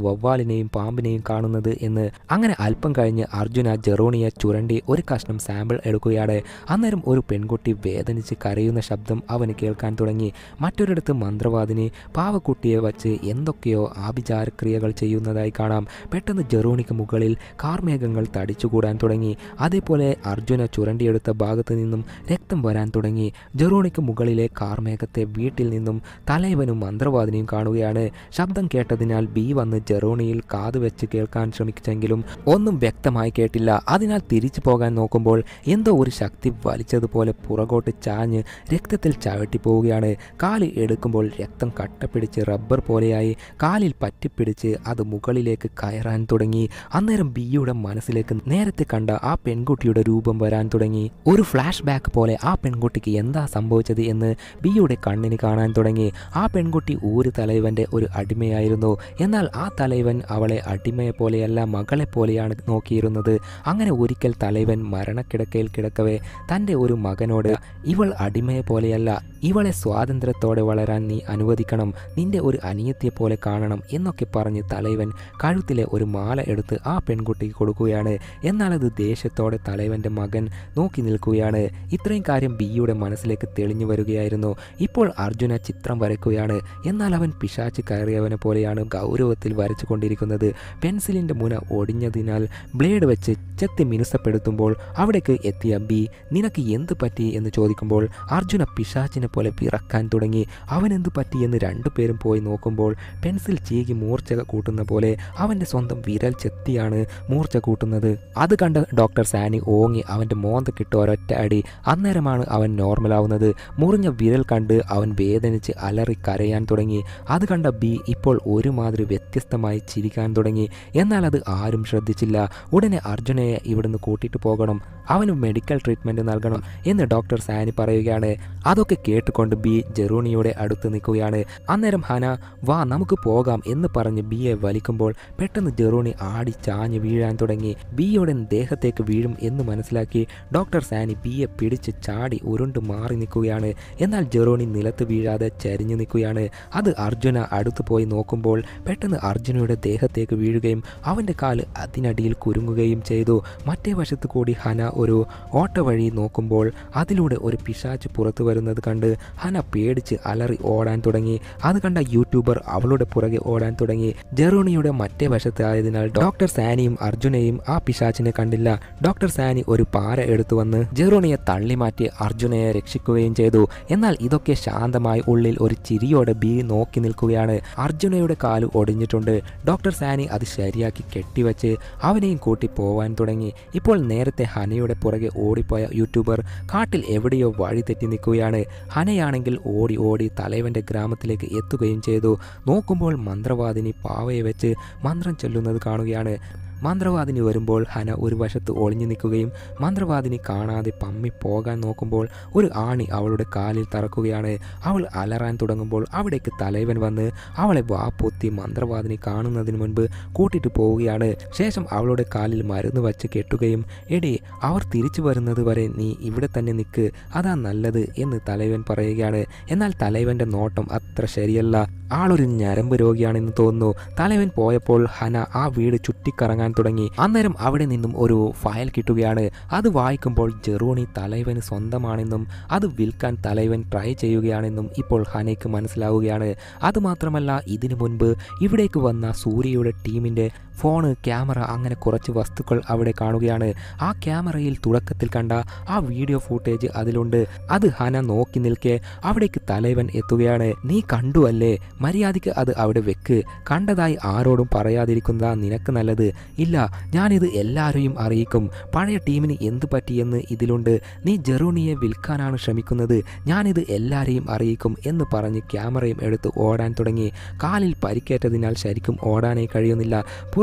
വവ്വാലിനെയും പാമ്പിനെയും കാണുന്നത് എന്ന് അങ്ങനെ അല്പം കഴിഞ്ഞ് അർജുന ജെറോണിയെ ചുരണ്ടി ഒരു കഷ്ണം സാമ്പിൾ എടുക്കുകയാണ് അന്നേരം ഒരു പെൺകുട്ടി വേദനിച്ച് കരയുന്ന ശബ്ദം അവന് കേൾക്കാൻ തുടങ്ങി മറ്റൊരിടത്ത് മന്ത്രവാദിനി പാവക്കുട്ടിയെ വച്ച് എന്തൊക്കെയോ ആഭിചാരക്രിയകൾ ചെയ്യുന്നതായി കാണാം പെട്ടെന്ന് ജെറോണിക്ക് മുകളിൽ കാർമേഘങ്ങൾ തടിച്ചുകൂടാൻ തുടങ്ങി അതേപോലെ അർജുന ചുരണ്ടിയെടുത്ത ഭാഗത്ത് നിന്നും രക്തം വരാൻ തുടങ്ങി ജെറോണിക്ക് മുകളിലെ കാർമേഘത്തെ വീട്ടിൽ നിന്നും തലൈവനും മന്ത്രവാദിനിയും കാണുകയാണ് ശബ്ദം കേട്ടതിനാൽ ബി വന്ന് ജെറോണിയിൽ കാതുവെച്ച് കേൾക്കാൻ ശ്രമിച്ചെങ്കിലും ഒന്നും വ്യക്തമായി കേട്ടില്ല അതിനാൽ തിരിച്ചു പോകാൻ നോക്കുമ്പോൾ എന്തോ ഒരു ശക്തി വലിച്ചതുപോലെ പുറകോട്ട് ചാഞ്ഞ് രക്തത്തിൽ ചവിട്ടി പോവുകയാണ് കാല് എടുക്കുമ്പോൾ രക്തം കട്ടപ്പിടിച്ച് റബ്ബർ പോലെയായി കാലിൽ പറ്റിപ്പിടിച്ച് അത് മുകളിലേക്ക് കയറാൻ തുടങ്ങി അന്നേരം ബിയുടെ മനസ്സിലേക്ക് നേരത്തെ കണ്ട ആ പെൺകുട്ടിയുടെ രൂപം വരാൻ തുടങ്ങി ഒരു ഫ്ലാഷ് ബാക്ക് പോലെ ആ പെൺകുട്ടിക്ക് എന്താ സംഭവിച്ചത് എന്ന് ബിയുടെ കണ്ണിന് കാണാൻ തുടങ്ങി ആ പെൺകുട്ടി ഊര് തലൈവന്റെ ഒരു അടിമയായിരുന്നു എന്നാൽ ആ തലൈവൻ അവളെ അടിമയെ പോലെയല്ല മകളെ പോലെയാണ് നോക്കിയിരുന്നത് അങ്ങനെ ഒരിക്കൽ തലൈവൻ മരണക്കിടക്കയിൽ കിടക്കവേ തൻ്റെ ഒരു മകനോട് ഇവൾ അടിമയെ പോലെയല്ല ഇവളെ സ്വാതന്ത്ര്യത്തോടെ വളരാൻ നീ അനുവദിക്കണം നിന്റെ ഒരു അനിയത്തിയെ പോലെ കാണണം എന്നൊക്കെ പറഞ്ഞ് തലൈവൻ കഴുത്തിലെ ഒരു മാല എടുത്ത് ആ പെൺകുട്ടിക്ക് കൊടുക്കുകയാണ് എന്നാൽ അത് ദേഷ്യത്തോടെ തലൈവൻ്റെ മകൻ നോക്കി നിൽക്കുകയാണ് ഇത്രയും കാര്യം ബിയുടെ മനസ്സിലേക്ക് തെളിഞ്ഞു വരികയായിരുന്നു ഇപ്പോൾ അർജുന ചിത്രം വരയ്ക്കുകയാണ് എന്നാൽ അവൻ പിശാച്ച് കയറിയവനെ പോലെയാണ് ഗൗരവത്തിൽ വരച്ചു കൊണ്ടിരിക്കുന്നത് പെൻസിലിൻ്റെ മുന ഒടിഞ്ഞതിനാൽ ബ്ലേഡ് വെച്ച് ചെത്തി മിനുസപ്പെടുത്തുമ്പോൾ അവിടേക്ക് എത്തിയ ബി നിനക്ക് എന്ത് പറ്റി എന്ന് ചോദിക്കുമ്പോൾ അർജുന പിശാച്ചിനെ പോലെ പിറക്കാൻ തുടങ്ങി അവൻ എന്ത് പറ്റി എന്ന് രണ്ടുപേരും പോയി നോക്കുമ്പോൾ പെൻസിൽ ചീകി മൂർച്ച കൂട്ടുന്ന പോലെ അവൻ്റെ സ്വന്തം വിരൽ ചെത്തിയാണ് മൂർച്ച കൂട്ടുന്നത് അത് കണ്ട ഡോക്ടർ സാനി ഓങ്ങി അവൻ്റെ മോന്തക്കിട്ട് ഒരൊറ്റ അടി അന്നേരമാണ് അവൻ നോർമലാവുന്നത് മുറിഞ്ഞ വിരൽ കണ്ട് അവൻ വേദനിച്ച് അലറി കരയാൻ തുടങ്ങി അത് കണ്ട ബി ഇപ്പോൾ ഒരുമാതിരി വ്യത്യസ്തമായി ചിരിക്കാൻ തുടങ്ങി എന്നാൽ അത് ആരും ശ്രദ്ധിച്ചില്ല ഉടനെ അർജുനയെ ഇവിടുന്ന് കൂട്ടിയിട്ട് പോകണം അവന് മെഡിക്കൽ ട്രീറ്റ്മെൻറ്റ് നൽകണം എന്ന് ഡോക്ടർ സാനി പറയുകയാണ് അതൊക്കെ കേട്ടുകൊണ്ട് ബി ജെറൂണിയുടെ അടുത്ത് നിൽക്കുകയാണ് അന്നേരം ഹന വാ നമുക്ക് പോകാം എന്ന് പറഞ്ഞ് ബിയെ വലിക്കുമ്പോൾ പെട്ടെന്ന് ജെറൂണി ആടി ചാഞ്ഞ് വീഴാൻ തുടങ്ങി ബിയുടെ ദേഹത്തേക്ക് വീഴും എന്ന് മനസ്സിലാക്കി ഡോക്ടർ സാനി ബിയെ പിടിച്ച് ചാടി ഉരുണ്ട് മാറി നിൽക്കുകയാണ് എന്നാൽ ജെറോണി നിലത്ത് വീഴാതെ ചരിഞ്ഞു നിൽക്കുകയാണ് അത് അർജുന അടുത്ത് പോയി നോക്കുമ്പോൾ പെട്ടെന്ന് അർജുനയുടെ ദേഹത്തേക്ക് വീഴുകയും അവൻ്റെ കാല് അതിനടിയിൽ കുരുങ്ങുകയും ചെയ്തു മറ്റേ വശത്ത് കൂടി ഹന ഒരു ഓട്ട വഴി നോക്കുമ്പോൾ അതിലൂടെ ഒരു പിശാച്ച് പുറത്തു വരുന്നത് കണ്ട് ഹന പേടിച്ച് അലറി ഓടാൻ തുടങ്ങി അത് കണ്ട യൂട്യൂബർ അവളുടെ പുറകെ ഓടാൻ തുടങ്ങി ജെറോണിയുടെ മറ്റേ വശത്തായതിനാൽ ഡോക്ടർ സാനിയും അർജുനയും ആ പിശാച്ചിനെ കണ്ടില്ല ഡോക്ടർ സാനി ഒരു പാര എടുത്തു വന്ന് ജെറോണിയെ തള്ളിമാറ്റി അർജുനയെ രക്ഷിക്കുകയും ചെയ്തു എന്നാൽ ഇതൊക്കെ ശാന്തമായി ഉള്ളിൽ ഒരു ചിരിയോടെ ബി നോക്കി നിൽക്കുകയാണ് അർജുനയുടെ കാല് ഒടിഞ്ഞിട്ടുണ്ട് ഡോക്ടർ സാനി അത് ശരിയാക്കി കെട്ടിവച്ച് അവനെയും കൂട്ടി പോവാൻ തുടങ്ങി ഇപ്പോൾ നേരത്തെ ഹനയുടെ പുറകെ ഓടിപ്പോയ യൂട്യൂബർ കാട്ടിൽ എവിടെയോ വഴി തെറ്റി നിൽക്കുകയാണ് ഹനയാണെങ്കിൽ ഓടി ഓടി തലവൻ്റെ ഗ്രാമത്തിലേക്ക് എത്തുകയും ചെയ്തു നോക്കുമ്പോൾ മന്ത്രവാദിനി പാവയെ വെച്ച് മന്ത്രം ചൊല്ലുന്നത് കാണുകയാണ് മന്ത്രവാദിനി വരുമ്പോൾ ഹന ഒരു വശത്ത് ഒളിഞ്ഞു നിൽക്കുകയും മന്ത്രവാദിനി കാണാതെ പമ്മി പോകാൻ നോക്കുമ്പോൾ ഒരു ആണി അവളുടെ കാലിൽ തറക്കുകയാണ് അവൾ അലറാൻ തുടങ്ങുമ്പോൾ അവിടേക്ക് തലൈവൻ വന്ന് അവളെ വാപ്പൊത്തി മന്ത്രവാദിനി കാണുന്നതിന് മുൻപ് കൂട്ടിട്ട് പോവുകയാണ് ശേഷം അവളുടെ കാലിൽ മരുന്ന് വച്ച് കെട്ടുകയും എടി അവർ തിരിച്ചു വരുന്നത് വരെ നീ ഇവിടെ തന്നെ നിൽക്ക് അതാ നല്ലത് എന്ന് തലൈവൻ പറയുകയാണ് എന്നാൽ തലൈവന്റെ നോട്ടം അത്ര ശരിയല്ല ആളൊരു ഞരമ്പ് രോഗിയാണെന്ന് തോന്നുന്നു തലവൻ പോയപ്പോൾ ഹന ആ വീട് ചുറ്റിക്കറങ്ങാൻ തുടങ്ങി അന്നേരം അവിടെ നിന്നും ഒരു ഫയൽ കിട്ടുകയാണ് അത് വായിക്കുമ്പോൾ ജെറൂണി തലൈവന് സ്വന്തമാണെന്നും അത് വിൽക്കാൻ തലൈവൻ ട്രൈ ചെയ്യുകയാണെന്നും ഇപ്പോൾ ഹനയ്ക്ക് മനസ്സിലാവുകയാണ് അതുമാത്രമല്ല ഇതിനു മുൻപ് ഇവിടേക്ക് വന്ന സൂര്യയുടെ ടീമിൻ്റെ ഫോണ് ക്യാമറ അങ്ങനെ കുറച്ച് വസ്തുക്കൾ അവിടെ കാണുകയാണ് ആ ക്യാമറയിൽ തുടക്കത്തിൽ കണ്ട ആ വീഡിയോ ഫൂട്ടേജ് അതിലുണ്ട് അത് ഹന നോക്കി നിൽക്കെ അവിടേക്ക് തലൈവൻ എത്തുകയാണ് നീ കണ്ടു അല്ലേ മര്യാദയ്ക്ക് അത് അവിടെ വെക്ക് കണ്ടതായി ആരോടും പറയാതിരിക്കുന്നതാ നിനക്ക് നല്ലത് ഇല്ല ഞാനിത് എല്ലാവരെയും അറിയിക്കും പഴയ ടീമിന് എന്ത് പറ്റിയെന്ന് ഇതിലുണ്ട് നീ ജെറൂണിയെ വിൽക്കാനാണ് ശ്രമിക്കുന്നത് ഞാനിത് എല്ലാവരെയും അറിയിക്കും എന്ന് പറഞ്ഞ് ക്യാമറയും എടുത്ത് ഓടാൻ തുടങ്ങി കാലിൽ പരിക്കേറ്റതിനാൽ ശരിക്കും ഓടാനേ കഴിയുന്നില്ല പുറ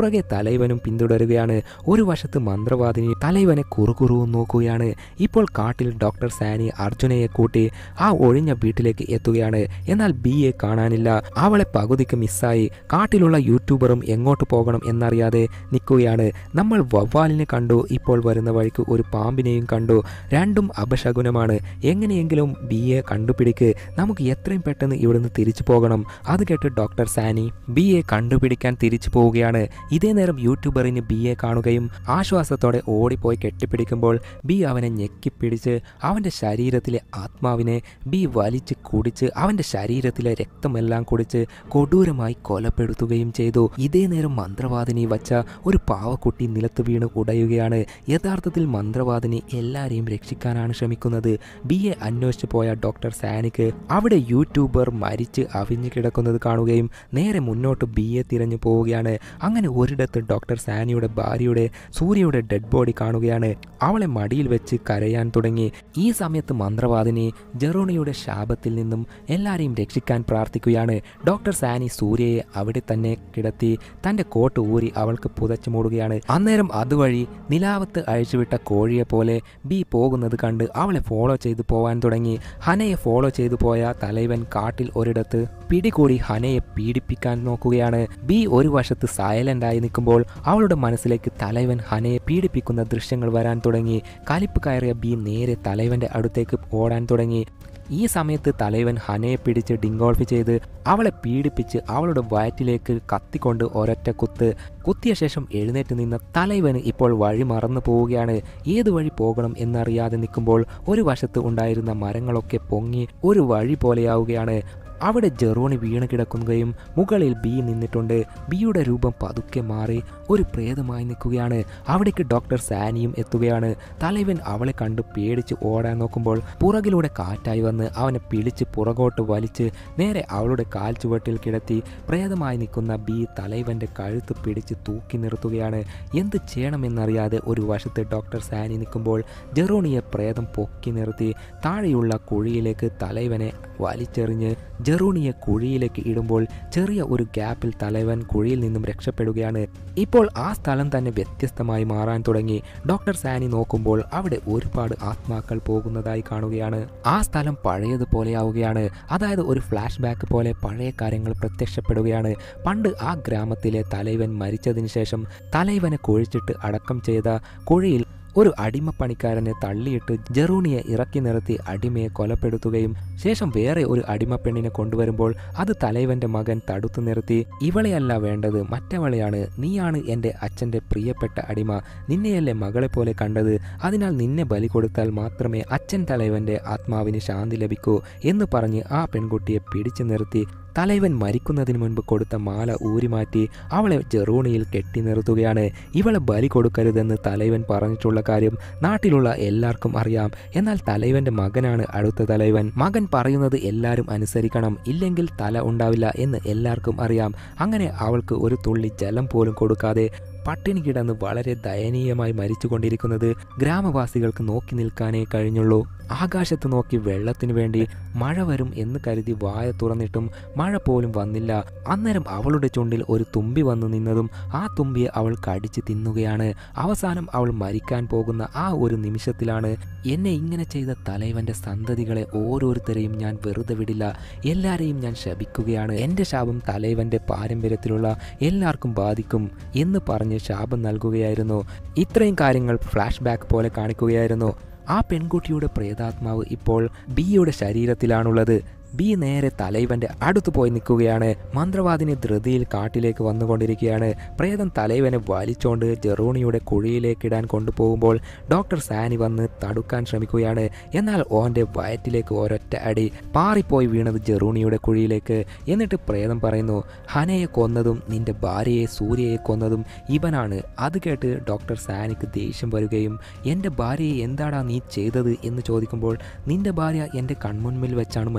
പുറകെ തലൈവനും പിന്തുടരുകയാണ് ഒരു വശത്ത് മന്ത്രവാദിനി തലൈവനെ കുറുകുറുവും നോക്കുകയാണ് ഇപ്പോൾ കാട്ടിൽ ഡോക്ടർ സാനി അർജുനയെ കൂട്ടി ആ ഒഴിഞ്ഞ വീട്ടിലേക്ക് എത്തുകയാണ് എന്നാൽ ബിയെ കാണാനില്ല അവളെ പകുതിക്ക് മിസ്സായി കാട്ടിലുള്ള യൂട്യൂബറും എങ്ങോട്ട് പോകണം എന്നറിയാതെ നിൽക്കുകയാണ് നമ്മൾ വവ്വാലിനെ കണ്ടു ഇപ്പോൾ വരുന്ന വഴിക്ക് ഒരു പാമ്പിനെയും കണ്ടു രണ്ടും അപശകുനമാണ് എങ്ങനെയെങ്കിലും ബിയെ കണ്ടുപിടിക്ക് നമുക്ക് എത്രയും പെട്ടെന്ന് ഇവിടുന്ന് തിരിച്ചു പോകണം അത് കേട്ട് ഡോക്ടർ സാനി ബിയെ കണ്ടുപിടിക്കാൻ തിരിച്ചു പോവുകയാണ് ഇതേ നേരം യൂട്യൂബറിന് ബിയെ കാണുകയും ആശ്വാസത്തോടെ ഓടിപ്പോയി കെട്ടിപ്പിടിക്കുമ്പോൾ ബി അവനെ ഞെക്കിപ്പിടിച്ച് അവൻ്റെ ശരീരത്തിലെ ആത്മാവിനെ ബി വലിച്ച് കുടിച്ച് അവൻ്റെ ശരീരത്തിലെ രക്തമെല്ലാം കുടിച്ച് കൊടൂരമായി കൊലപ്പെടുത്തുകയും ചെയ്തു ഇതേ നേരം മന്ത്രവാദിനി വച്ച ഒരു പാവക്കുട്ടി നിലത്ത് വീണ് ഉടയുകയാണ് യഥാർത്ഥത്തിൽ മന്ത്രവാദിനി എല്ലാവരെയും രക്ഷിക്കാനാണ് ശ്രമിക്കുന്നത് ബിയെ അന്വേഷിച്ചു പോയ ഡോക്ടർ സാനിക്ക് അവിടെ യൂട്യൂബർ മരിച്ച് അവിഞ്ഞു കിടക്കുന്നത് കാണുകയും നേരെ മുന്നോട്ട് ബിയെ തിരഞ്ഞു പോവുകയാണ് അങ്ങനെ ഒരിടത്ത് ഡോക്ടർ സാനിയുടെ ഭാര്യയുടെ സൂര്യയുടെ ഡെഡ് ബോഡി കാണുകയാണ് അവളെ മടിയിൽ വെച്ച് കരയാൻ തുടങ്ങി ഈ സമയത്ത് മന്ത്രവാദിനി ജെറോണിയുടെ ശാപത്തിൽ നിന്നും എല്ലാവരെയും രക്ഷിക്കാൻ പ്രാർത്ഥിക്കുകയാണ് ഡോക്ടർ സാനി സൂര്യയെ അവിടെ തന്നെ കിടത്തി തൻ്റെ കോട്ട് ഊരി അവൾക്ക് പുതച്ചു മൂടുകയാണ് അന്നേരം അതുവഴി നിലാവത്ത് അഴിച്ചുവിട്ട കോഴിയെ പോലെ ബി പോകുന്നത് കണ്ട് അവളെ ഫോളോ ചെയ്തു പോവാൻ തുടങ്ങി ഹനയെ ഫോളോ ചെയ്തു പോയ തലൈവൻ കാട്ടിൽ ഒരിടത്ത് പിടികൂടി ഹനയെ പീഡിപ്പിക്കാൻ നോക്കുകയാണ് ബി ഒരു വശത്ത് സൈലന്റ് ആയി നിൽക്കുമ്പോൾ അവളുടെ മനസ്സിലേക്ക് തലൈവൻ ഹനയെ പീഡിപ്പിക്കുന്ന ദൃശ്യങ്ങൾ വരാൻ തുടങ്ങി കലിപ്പ് കയറിയ ബി നേരെ തലൈവന്റെ അടുത്തേക്ക് ഓടാൻ തുടങ്ങി ഈ സമയത്ത് തലൈവൻ ഹനയെ പിടിച്ച് ഡിങ്കോൾഫ് ചെയ്ത് അവളെ പീഡിപ്പിച്ച് അവളുടെ വയറ്റിലേക്ക് കത്തിക്കൊണ്ട് ഒരൊറ്റ കുത്ത് കുത്തിയ ശേഷം എഴുന്നേറ്റ് നിന്ന തലൈവന് ഇപ്പോൾ വഴി മറന്നു പോവുകയാണ് ഏത് വഴി പോകണം എന്നറിയാതെ നിൽക്കുമ്പോൾ ഒരു വശത്ത് ഉണ്ടായിരുന്ന മരങ്ങളൊക്കെ പൊങ്ങി ഒരു വഴി പോലെയാവുകയാണ് അവിടെ ജെറോണി വീണ് കിടക്കുകയും മുകളിൽ ബി നിന്നിട്ടുണ്ട് ബിയുടെ രൂപം പതുക്കെ മാറി ഒരു പ്രേതമായി നിൽക്കുകയാണ് അവിടേക്ക് ഡോക്ടർ സാനിയും എത്തുകയാണ് തലവൻ അവളെ കണ്ട് പേടിച്ച് ഓടാൻ നോക്കുമ്പോൾ പുറകിലൂടെ കാറ്റായി വന്ന് അവനെ പിടിച്ച് പുറകോട്ട് വലിച്ച് നേരെ അവളുടെ കാൽ ചുവട്ടിൽ കിടത്തി പ്രേതമായി നിൽക്കുന്ന ബി തലൈവന്റെ കഴുത്ത് പിടിച്ച് തൂക്കി നിർത്തുകയാണ് എന്ത് ചെയ്യണമെന്നറിയാതെ ഒരു വശത്ത് ഡോക്ടർ സാനി നിൽക്കുമ്പോൾ ജെറോണിയെ പ്രേതം പൊക്കി നിർത്തി താഴെയുള്ള കുഴിയിലേക്ക് തലൈവനെ വലിച്ചെറിഞ്ഞ് ജെറൂണിയെ കുഴിയിലേക്ക് ഇടുമ്പോൾ ചെറിയ ഒരു ഗ്യാപ്പിൽ തലവൻ കുഴിയിൽ നിന്നും രക്ഷപ്പെടുകയാണ് ഇപ്പോൾ ആ സ്ഥലം തന്നെ വ്യത്യസ്തമായി മാറാൻ തുടങ്ങി ഡോക്ടർ സാനി നോക്കുമ്പോൾ അവിടെ ഒരുപാട് ആത്മാക്കൾ പോകുന്നതായി കാണുകയാണ് ആ സ്ഥലം പഴയതുപോലെയാവുകയാണ് അതായത് ഒരു ഫ്ലാഷ് ബാക്ക് പോലെ പഴയ കാര്യങ്ങൾ പ്രത്യക്ഷപ്പെടുകയാണ് പണ്ട് ആ ഗ്രാമത്തിലെ തലൈവൻ മരിച്ചതിന് ശേഷം തലൈവനെ കുഴിച്ചിട്ട് അടക്കം ചെയ്ത കുഴിയിൽ ഒരു അടിമപ്പണിക്കാരനെ തള്ളിയിട്ട് ജെറൂണിയെ ഇറക്കി നിർത്തി അടിമയെ കൊലപ്പെടുത്തുകയും ശേഷം വേറെ ഒരു അടിമപ്പെണ്ണിനെ കൊണ്ടുവരുമ്പോൾ അത് തലൈവന്റെ മകൻ തടുത്തു നിർത്തി ഇവളെയല്ല വേണ്ടത് മറ്റവളെയാണ് നീയാണ് എൻ്റെ അച്ഛൻ്റെ പ്രിയപ്പെട്ട അടിമ നിന്നെയല്ലേ മകളെ പോലെ കണ്ടത് അതിനാൽ നിന്നെ ബലി കൊടുത്താൽ മാത്രമേ അച്ഛൻ തലൈവന്റെ ആത്മാവിന് ശാന്തി ലഭിക്കൂ എന്ന് പറഞ്ഞ് ആ പെൺകുട്ടിയെ പിടിച്ചു നിർത്തി തലൈവൻ മരിക്കുന്നതിന് മുൻപ് കൊടുത്ത മാല ഊരിമാറ്റി അവളെ ജെറൂണിയിൽ കെട്ടി നിർത്തുകയാണ് ഇവളെ ബലി കൊടുക്കരുതെന്ന് തലൈവൻ പറഞ്ഞിട്ടുള്ള കാര്യം നാട്ടിലുള്ള എല്ലാവർക്കും അറിയാം എന്നാൽ തലൈവന്റെ മകനാണ് അടുത്ത തലൈവൻ മകൻ പറയുന്നത് എല്ലാവരും അനുസരിക്കണം ഇല്ലെങ്കിൽ തല ഉണ്ടാവില്ല എന്ന് എല്ലാവർക്കും അറിയാം അങ്ങനെ അവൾക്ക് ഒരു തുള്ളി ജലം പോലും കൊടുക്കാതെ പട്ടിണി കിടന്ന് വളരെ ദയനീയമായി മരിച്ചുകൊണ്ടിരിക്കുന്നത് ഗ്രാമവാസികൾക്ക് നോക്കി നിൽക്കാനേ കഴിഞ്ഞുള്ളൂ ആകാശത്ത് നോക്കി വെള്ളത്തിനു വേണ്ടി മഴ വരും എന്ന് കരുതി വായ തുറന്നിട്ടും മഴ പോലും വന്നില്ല അന്നേരം അവളുടെ ചുണ്ടിൽ ഒരു തുമ്പി വന്നു നിന്നതും ആ തുമ്പിയെ അവൾ കടിച്ച് തിന്നുകയാണ് അവസാനം അവൾ മരിക്കാൻ പോകുന്ന ആ ഒരു നിമിഷത്തിലാണ് എന്നെ ഇങ്ങനെ ചെയ്ത തലൈവന്റെ സന്തതികളെ ഓരോരുത്തരെയും ഞാൻ വെറുതെ വിടില്ല എല്ലാരെയും ഞാൻ ശപിക്കുകയാണ് എൻ്റെ ശാപം തലൈവന്റെ പാരമ്പര്യത്തിലുള്ള എല്ലാവർക്കും ബാധിക്കും എന്ന് പറഞ്ഞ് ശാപം നൽകുകയായിരുന്നു ഇത്രയും കാര്യങ്ങൾ ഫ്ലാഷ് ബാക്ക് പോലെ കാണിക്കുകയായിരുന്നു ആ പെൺകുട്ടിയുടെ പ്രേതാത്മാവ് ഇപ്പോൾ ബിയുടെ ശരീരത്തിലാണുള്ളത് ബി നേരെ തലൈവന്റെ അടുത്ത് പോയി നിൽക്കുകയാണ് മന്ത്രവാദിനി ധൃതിയിൽ കാട്ടിലേക്ക് വന്നുകൊണ്ടിരിക്കുകയാണ് പ്രേതം തലൈവനെ വലിച്ചോണ്ട് ജെറോണിയുടെ കുഴിയിലേക്കിടാൻ കൊണ്ടുപോകുമ്പോൾ ഡോക്ടർ സാനി വന്ന് തടുക്കാൻ ശ്രമിക്കുകയാണ് എന്നാൽ ഓന്റെ വയറ്റിലേക്ക് ഒരൊറ്റ അടി പാറിപ്പോയി വീണത് ജെറൂണിയുടെ കുഴിയിലേക്ക് എന്നിട്ട് പ്രേതം പറയുന്നു ഹനയെ കൊന്നതും നിന്റെ ഭാര്യയെ സൂര്യയെ കൊന്നതും ഇവനാണ് അത് കേട്ട് ഡോക്ടർ സാനിക്ക് ദേഷ്യം വരികയും എൻ്റെ ഭാര്യയെ എന്താടാ നീ ചെയ്തത് എന്ന് ചോദിക്കുമ്പോൾ നിന്റെ ഭാര്യ എൻ്റെ കൺമുൻപിൽ വെച്ചാണ് മരിച്ചത്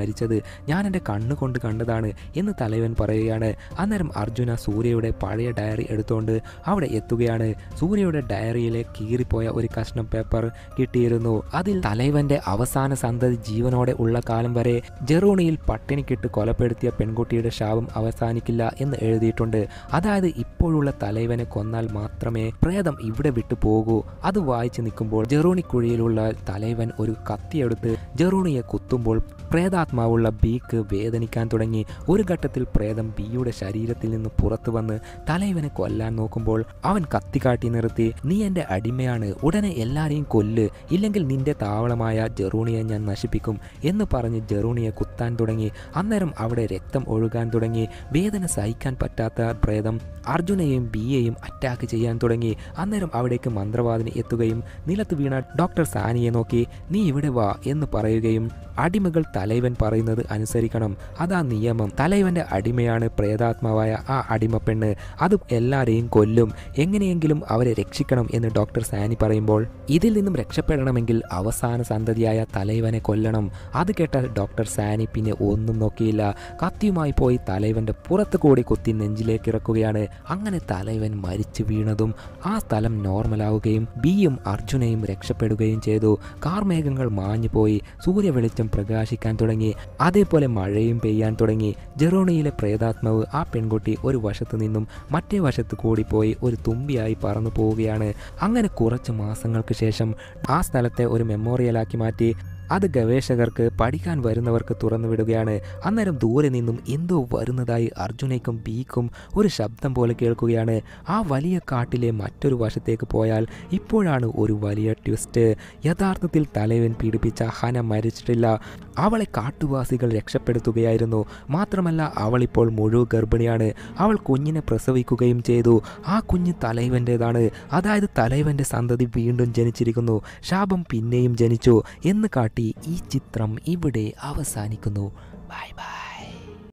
ഞാൻ എൻ്റെ കണ്ണുകൊണ്ട് കണ്ടതാണ് എന്ന് തലവൻ പറയുകയാണ് അന്നേരം അർജുന സൂര്യയുടെ പഴയ ഡയറി എടുത്തുകൊണ്ട് അവിടെ എത്തുകയാണ് സൂര്യയുടെ ഡയറിയിലെ കീറിപ്പോയ ഒരു കഷ്ണം പേപ്പർ കിട്ടിയിരുന്നു അതിൽ തലൈവന്റെ അവസാന സന്തതി ജീവനോടെ ഉള്ള കാലം വരെ ജെറോണിയിൽ പട്ടിണിക്കിട്ട് കൊലപ്പെടുത്തിയ പെൺകുട്ടിയുടെ ശാപം അവസാനിക്കില്ല എന്ന് എഴുതിയിട്ടുണ്ട് അതായത് ഇപ്പോഴുള്ള തലൈവനെ കൊന്നാൽ മാത്രമേ പ്രേതം ഇവിടെ വിട്ടു പോകൂ അത് വായിച്ചു നിൽക്കുമ്പോൾ ജെറോണിക്കുഴിയിലുള്ള തലൈവൻ ഒരു കത്തിയെടുത്ത് ജെറോണിയെ കുത്തുമ്പോൾ പ്രേതാത്മാവുള്ള ബീക്ക് വേദനിക്കാൻ തുടങ്ങി ഒരു ഘട്ടത്തിൽ പ്രേതം ബിയുടെ ശരീരത്തിൽ നിന്ന് പുറത്തു വന്ന് തലൈവനെ കൊല്ലാൻ നോക്കുമ്പോൾ അവൻ കത്തി കാട്ടി നിർത്തി നീ എൻ്റെ അടിമയാണ് ഉടനെ എല്ലാരെയും കൊല്ല് ഇല്ലെങ്കിൽ നിന്റെ താവളമായ ജെറൂണിയെ ഞാൻ നശിപ്പിക്കും എന്ന് പറഞ്ഞ് ജെറൂണിയെ കുത്താൻ തുടങ്ങി അന്നേരം അവിടെ രക്തം ഒഴുകാൻ തുടങ്ങി വേദന സഹിക്കാൻ പറ്റാത്ത പ്രേതം അർജുനെയും ബിയെയും അറ്റാക്ക് ചെയ്യാൻ തുടങ്ങി അന്നേരം അവിടേക്ക് മന്ത്രവാദിനി എത്തുകയും നിലത്ത് വീണ ഡോക്ടർ സാനിയെ നോക്കി നീ ഇവിടെ വാ എന്ന് പറയുകയും അടിമകൾ തലൈവൻ പറയുന്നത് അനുസരിക്കണം അതാ നിയമം തലൈവന്റെ അടിമയാണ് പ്രേതാത്മാവായ ആ അടിമ പെണ്ണ് അത് എല്ലാരെയും കൊല്ലും എങ്ങനെയെങ്കിലും അവരെ രക്ഷിക്കണം എന്ന് ഡോക്ടർ സാനി പറയുമ്പോൾ ഇതിൽ നിന്നും രക്ഷപ്പെടണമെങ്കിൽ അവസാന സന്തതിയായ തലൈവനെ കൊല്ലണം അത് കേട്ട ഡോക്ടർ സാനി പിന്നെ ഒന്നും നോക്കിയില്ല കത്തിയുമായി പോയി തലൈവന്റെ പുറത്ത് കൂടി കുത്തി നെഞ്ചിലേക്ക് ഇറക്കുകയാണ് അങ്ങനെ തലൈവൻ മരിച്ചു വീണതും ആ സ്ഥലം നോർമലാവുകയും ബിയും അർജുനയും രക്ഷപ്പെടുകയും ചെയ്തു കാർമേഘങ്ങൾ മാഞ്ഞു പോയി സൂര്യവെളിച്ചം പ്രകാശിക്കാൻ തുടങ്ങി അതേപോലെ മഴയും പെയ്യാൻ തുടങ്ങി ജെറോണിയിലെ പ്രേതാത്മാവ് ആ പെൺകുട്ടി ഒരു വശത്ത് നിന്നും മറ്റേ വശത്ത് കൂടി പോയി ഒരു തുമ്പിയായി പറന്നു പോവുകയാണ് അങ്ങനെ കുറച്ച് മാസങ്ങൾക്ക് ശേഷം ആ സ്ഥലത്തെ ഒരു മെമ്മോറിയലാക്കി മാറ്റി അത് ഗവേഷകർക്ക് പഠിക്കാൻ വരുന്നവർക്ക് തുറന്നു വിടുകയാണ് അന്നേരം ദൂരെ നിന്നും എന്തോ വരുന്നതായി അർജുനയ്ക്കും ബീക്കും ഒരു ശബ്ദം പോലെ കേൾക്കുകയാണ് ആ വലിയ കാട്ടിലെ മറ്റൊരു വശത്തേക്ക് പോയാൽ ഇപ്പോഴാണ് ഒരു വലിയ ട്വിസ്റ്റ് യഥാർത്ഥത്തിൽ തലവൻ പീഡിപ്പിച്ച ഹന മരിച്ചിട്ടില്ല അവളെ കാട്ടുവാസികൾ രക്ഷപ്പെടുത്തുകയായിരുന്നു മാത്രമല്ല അവളിപ്പോൾ മുഴുവൻ ഗർഭിണിയാണ് അവൾ കുഞ്ഞിനെ പ്രസവിക്കുകയും ചെയ്തു ആ കുഞ്ഞ് തലൈവൻ്റേതാണ് അതായത് തലൈവൻ്റെ സന്തതി വീണ്ടും ജനിച്ചിരിക്കുന്നു ശാപം പിന്നെയും ജനിച്ചു എന്ന് കാട്ടി ഈ ചിത്രം ഇവിടെ അവസാനിക്കുന്നു ബൈ ബൈ